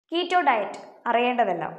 Keto diet അറിയേണ്ടതെല്ലാം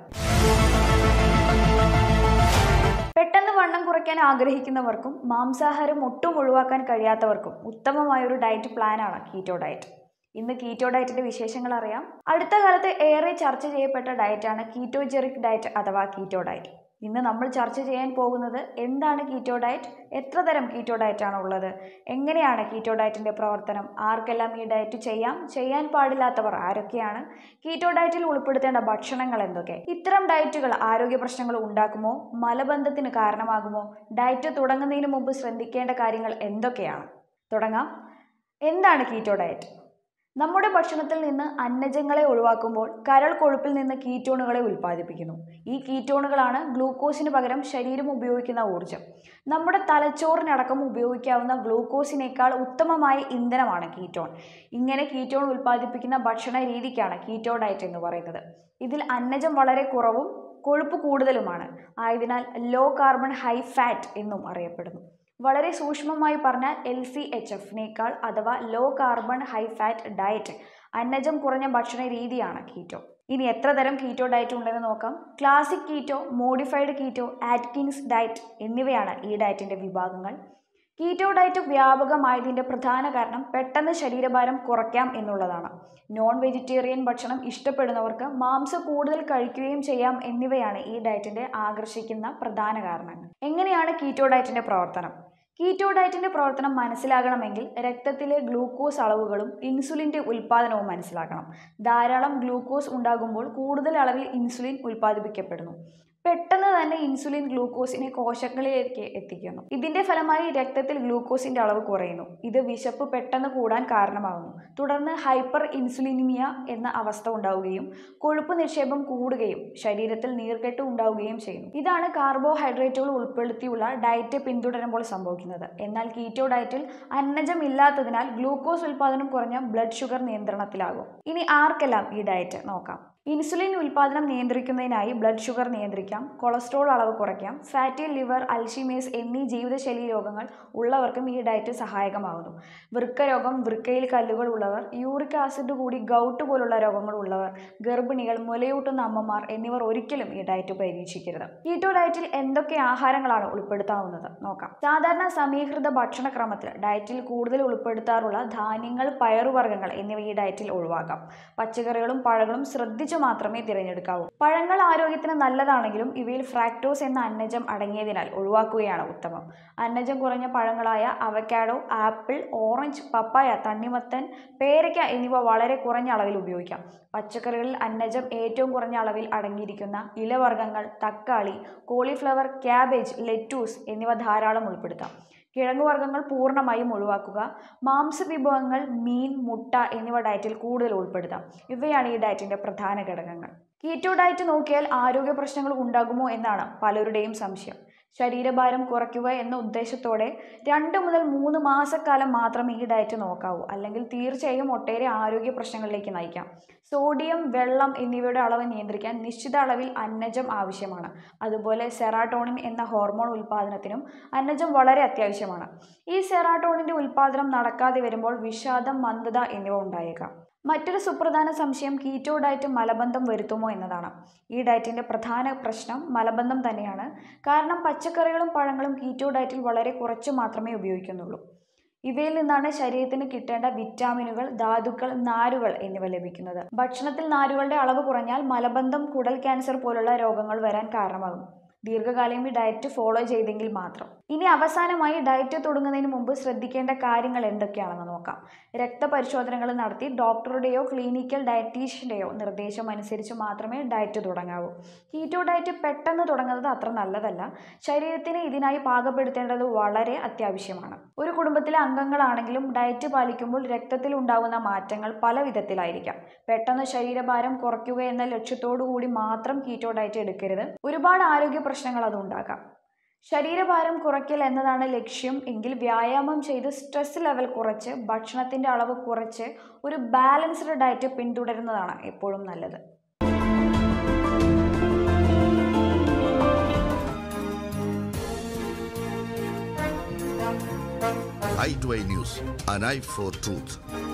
പെട്ടെന്ന് വണ്ണം കുറയ്ക്കാൻ ആഗ്രഹിക്കുന്നവർക്കും മാംസാഹാരം ഒട്ടും ഒഴിവാക്കാൻ കഴിയാത്തവർക്കും ഉത്തമമായ ഒരു ഡയറ്റ് പ്ലാനാണ് കീറ്റോ ഡയറ്റ് ഇന്ന് കീറ്റോ ഡയറ്റിന്റെ വിശേഷങ്ങൾ അറിയാം അടുത്ത കാലത്ത് ഏറെ ചർച്ച ചെയ്യപ്പെട്ട ഡയറ്റാണ് കീറ്റോജെറിക് ഡയറ്റ് അഥവാ കീറ്റോ ഡയറ്റ് ഇന്ന് നമ്മൾ ചർച്ച ചെയ്യാൻ പോകുന്നത് എന്താണ് കീറ്റോ ഡയറ്റ് എത്ര തരം കീറ്റോ ഡയറ്റ് ആണ് ഉള്ളത് എങ്ങനെയാണ് കീറ്റോ ഡയറ്റിന്റെ പ്രവർത്തനം ആർക്കെല്ലാം ഈ ഡയറ്റ് ചെയ്യാം ചെയ്യാൻ പാടില്ലാത്തവർ ആരൊക്കെയാണ് കീറ്റോ ഡയറ്റിൽ ഉൾപ്പെടുത്തേണ്ട ഭക്ഷണങ്ങൾ എന്തൊക്കെ ഇത്തരം ഡയറ്റുകൾ ആരോഗ്യ പ്രശ്നങ്ങൾ ഉണ്ടാക്കുമോ മലബന്ധത്തിന് കാരണമാകുമോ ഡയറ്റ് തുടങ്ങുന്നതിന് മുമ്പ് ശ്രദ്ധിക്കേണ്ട കാര്യങ്ങൾ എന്തൊക്കെയാണ് തുടങ്ങാം എന്താണ് കീറ്റോ ഡയറ്റ് നമ്മുടെ ഭക്ഷണത്തിൽ നിന്ന് അന്നജങ്ങളെ ഒഴിവാക്കുമ്പോൾ കരൾ കൊഴുപ്പിൽ നിന്ന് കീറ്റോണുകളെ ഉൽപ്പാദിപ്പിക്കുന്നു ഈ കീറ്റോണുകളാണ് ഗ്ലൂക്കോസിന് പകരം ശരീരം ഉപയോഗിക്കുന്ന ഊർജം നമ്മുടെ തലച്ചോറിനടക്കം ഉപയോഗിക്കാവുന്ന ഗ്ലൂക്കോസിനേക്കാൾ ഉത്തമമായ ഇന്ധനമാണ് കീറ്റോൺ ഇങ്ങനെ കീറ്റോൺ ഉൽപ്പാദിപ്പിക്കുന്ന ഭക്ഷണ രീതിക്കാണ് കീറ്റോ ഡയറ്റ് എന്ന് പറയുന്നത് ഇതിൽ അന്നജം വളരെ കുറവും കൊഴുപ്പ് കൂടുതലുമാണ് ആയതിനാൽ ലോ കാർബൺ ഹൈ ഫാറ്റ് എന്നും അറിയപ്പെടുന്നു വളരെ സൂക്ഷ്മമായി പറഞ്ഞാൽ എൽ സി എച്ച് എഫിനേക്കാൾ അഥവാ low carbon high fat diet അന്നജം കുറഞ്ഞ ഭക്ഷണ രീതിയാണ് കീറ്റോ ഇനി എത്ര തരം കീറ്റോ ഡയറ്റ് ഉണ്ടെന്ന് നോക്കാം classic keto modified keto Atkins diet എന്നിവയാണ് ഈ ഡയറ്റിന്റെ വിഭാഗങ്ങൾ കീറ്റോ ഡയറ്റ് വ്യാപകമായതിന്റെ പ്രധാന കാരണം പെട്ടെന്ന് ശരീരഭാരം കുറയ്ക്കാം എന്നുള്ളതാണ് നോൺ വെജിറ്റേറിയൻ ഭക്ഷണം ഇഷ്ടപ്പെടുന്നവർക്ക് മാംസം കൂടുതൽ കഴിക്കുകയും ചെയ്യാം എന്നിവയാണ് ഈ ഡയറ്റിന്റെ ആകർഷിക്കുന്ന പ്രധാന കാരണങ്ങൾ എങ്ങനെയാണ് കീറ്റോ ഡയറ്റിന്റെ പ്രവർത്തനം കീറ്റോ ഡയറ്റിന്റെ പ്രവർത്തനം മനസ്സിലാകണമെങ്കിൽ രക്തത്തിലെ ഗ്ലൂക്കോസ് അളവുകളും ഇൻസുലിൻ്റെ ഉൽപ്പാദനവും മനസ്സിലാക്കണം ധാരാളം ഗ്ലൂക്കോസ് ഉണ്ടാകുമ്പോൾ കൂടുതൽ അളവിൽ ഇൻസുലിൻ ഉൽപ്പാദിപ്പിക്കപ്പെടുന്നു പെട്ടെന്ന് തന്നെ ഇൻസുലിൻ ഗ്ലൂക്കോസിനെ കോശങ്ങളിലേക്ക് എത്തിക്കുന്നു ഇതിന്റെ ഫലമായി രക്തത്തിൽ ഗ്ലൂക്കോസിന്റെ അളവ് കുറയുന്നു ഇത് വിശപ്പ് പെട്ടെന്ന് കൂടാൻ കാരണമാകുന്നു തുടർന്ന് ഹൈപ്പർ ഇൻസുലിനിമിയ എന്ന അവസ്ഥ ഉണ്ടാവുകയും കൊഴുപ്പ് നിക്ഷേപം കൂടുകയും ശരീരത്തിൽ നീർക്കെട്ട് ഉണ്ടാവുകയും ചെയ്യുന്നു ഇതാണ് കാർബോഹൈഡ്രേറ്റുകൾ ഉൾപ്പെടുത്തിയുള്ള ഡയറ്റ് പിന്തുടരുമ്പോൾ സംഭവിക്കുന്നത് എന്നാൽ കീറ്റോ ഡയറ്റിൽ അന്നജം ഇല്ലാത്തതിനാൽ ഗ്ലൂക്കോസ് ഉൽപ്പാദനം കുറഞ്ഞ ബ്ലഡ് ഷുഗർ നിയന്ത്രണത്തിലാകും ഇനി ആർക്കെല്ലാം ഈ ഡയറ്റ് നോക്കാം ഇൻസുലിൻ ഉൽപ്പാദനം നിയന്ത്രിക്കുന്നതിനായി ബ്ലഡ് ഷുഗർ നിയന്ത്രിക്കാം കൊളസ്ട്രോൾ അളവ് കുറയ്ക്കാം ഫാറ്റി ലിവർ അൽഷിമേസ് എന്നീ ജീവിതശൈലി രോഗങ്ങൾ ഉള്ളവർക്കും ഈ ഡയറ്റ് സഹായകമാകുന്നു വൃക്ക രോഗം വൃക്കയിൽ കല്ലുകൾ ഉള്ളവർ യൂറിക് ആസിഡ് കൂടി ഗൗട്ട് പോലുള്ള രോഗങ്ങൾ ഉള്ളവർ ഗർഭിണികൾ മുലയൂട്ടുന്ന അമ്മമാർ എന്നിവർ ഒരിക്കലും ഈ ഡയറ്റ് പരീക്ഷിക്കരുത് കീറ്റോ ഡയറ്റിൽ എന്തൊക്കെ ആഹാരങ്ങളാണ് ഉൾപ്പെടുത്താവുന്നത് നോക്കാം സാധാരണ സമീകൃത ഭക്ഷണക്രമത്തിൽ ഡയറ്റിൽ കൂടുതൽ ഉൾപ്പെടുത്താറുള്ള ധാന്യങ്ങൾ പയറുവർഗ്ഗങ്ങൾ എന്നിവ ഈ ഡയറ്റിൽ ഒഴിവാക്കാം പച്ചക്കറികളും പഴങ്ങളും ശ്രദ്ധിച്ചു മാത്രമേ തിരഞ്ഞെടുക്കാവൂ പഴങ്ങൾ ആരോഗ്യത്തിന് നല്ലതാണെങ്കിലും ഇവയിൽ ഫ്രാക്ടോസ് എന്ന അന്നജം അടങ്ങിയതിനാൽ ഒഴിവാക്കുകയാണ് ഉത്തമം അന്നജം കുറഞ്ഞ പഴങ്ങളായ അവക്കാഡോ ആപ്പിൾ ഓറഞ്ച് പപ്പായ തണ്ണിമത്തൻ പേരയ്ക്ക എന്നിവ വളരെ കുറഞ്ഞ അളവിൽ ഉപയോഗിക്കാം പച്ചക്കറികളിൽ അന്നജം ഏറ്റവും കുറഞ്ഞ അളവിൽ അടങ്ങിയിരിക്കുന്ന ഇലവർഗ്ഗങ്ങൾ തക്കാളി കോളിഫ്ലവർ ക്യാബേജ് ലെറ്റൂസ് എന്നിവ ധാരാളം ഉൾപ്പെടുത്താം കിഴങ്ങുവർഗ്ഗങ്ങൾ പൂർണ്ണമായും ഒഴിവാക്കുക മാംസവിഭവങ്ങൾ മീൻ മുട്ട എന്നിവ ഡയറ്റിൽ കൂടുതൽ ഉൾപ്പെടുത്താം ഇവയാണ് ഈ ഡയറ്റിന്റെ പ്രധാന ഘടകങ്ങൾ കീറ്റോ ഡയറ്റ് നോക്കിയാൽ ആരോഗ്യ പ്രശ്നങ്ങൾ ഉണ്ടാകുമോ എന്നാണ് പലരുടെയും സംശയം ശരീരഭാരം കുറയ്ക്കുക എന്ന ഉദ്ദേശത്തോടെ രണ്ട് മുതൽ മൂന്ന് മാസക്കാലം മാത്രമേ ഈ ഡയറ്റ് നോക്കാവൂ അല്ലെങ്കിൽ തീർച്ചയായും ഒട്ടേറെ ആരോഗ്യ പ്രശ്നങ്ങളിലേക്ക് നയിക്കാം സോഡിയം വെള്ളം എന്നിവയുടെ അളവ് നിയന്ത്രിക്കാൻ നിശ്ചിത അളവിൽ അന്നജം ആവശ്യമാണ് അതുപോലെ സെറാട്ടോണിൻ എന്ന ഹോർമോൺ ഉൽപ്പാദനത്തിനും അന്നജം വളരെ അത്യാവശ്യമാണ് ഈ സെറാട്ടോണിൻ്റെ ഉൽപ്പാദനം നടക്കാതെ വരുമ്പോൾ വിഷാദം മന്ദത എന്നിവ ഉണ്ടായേക്കാം മറ്റൊരു സുപ്രധാന സംശയം കീറ്റോ ഡയറ്റ് മലബന്ധം വരുത്തുമോ എന്നതാണ് ഈ ഡയറ്റിൻ്റെ പ്രധാന പ്രശ്നം മലബന്ധം തന്നെയാണ് കാരണം പച്ചക്കറികളും പഴങ്ങളും കീറ്റോ ഡയറ്റിൽ വളരെ കുറച്ച് മാത്രമേ ഉപയോഗിക്കുന്നുള്ളൂ ഇവയിൽ നിന്നാണ് ശരീരത്തിന് കിട്ടേണ്ട വിറ്റാമിനുകൾ ധാതുക്കൾ നാരുകൾ എന്നിവ ലഭിക്കുന്നത് ഭക്ഷണത്തിൽ നാരുകളുടെ അളവ് കുറഞ്ഞാൽ മലബന്ധം കുടൽ ക്യാൻസർ പോലുള്ള രോഗങ്ങൾ വരാൻ കാരണമാകും ദീർഘകാലം ഈ ഡയറ്റ് ഫോളോ ചെയ്തെങ്കിൽ മാത്രം ഇനി അവസാനമായി ഡയറ്റ് തുടങ്ങുന്നതിന് മുമ്പ് ശ്രദ്ധിക്കേണ്ട കാര്യങ്ങൾ എന്തൊക്കെയാണെന്ന് നോക്കാം രക്തപരിശോധനകൾ നടത്തി ഡോക്ടറുടെയോ ക്ലിനിക്കൽ ഡയറ്റീഷ്യൻ്റെയോ നിർദ്ദേശം അനുസരിച്ച് മാത്രമേ ഡയറ്റ് തുടങ്ങാവൂ കീറ്റോ ഡയറ്റ് പെട്ടെന്ന് തുടങ്ങുന്നത് അത്ര നല്ലതല്ല ശരീരത്തിന് ഇതിനായി പാകപ്പെടുത്തേണ്ടത് വളരെ അത്യാവശ്യമാണ് ഒരു കുടുംബത്തിലെ അംഗങ്ങളാണെങ്കിലും ഡയറ്റ് പാലിക്കുമ്പോൾ രക്തത്തിൽ ഉണ്ടാകുന്ന മാറ്റങ്ങൾ പല വിധത്തിലായിരിക്കാം പെട്ടെന്ന് ശരീരഭാരം കുറയ്ക്കുക എന്ന ലക്ഷ്യത്തോടു കൂടി മാത്രം കീറ്റോ ഡയറ്റ് എടുക്കരുത് ഒരുപാട് ആരോഗ്യ പ്രശ്നങ്ങൾ അത് ഉണ്ടാക്കാം ശരീരഭാരം കുറയ്ക്കൽ എന്നതാണ് ലക്ഷ്യം എങ്കിൽ വ്യായാമം ചെയ്ത് സ്ട്രെസ് ലെവൽ കുറച്ച് ഭക്ഷണത്തിൻ്റെ അളവ് കുറച്ച് ഒരു ബാലൻസ്ഡ് ഡയറ്റ് പിന്തുടരുന്നതാണ് എപ്പോഴും നല്ലത് i2i News, an eye for truth.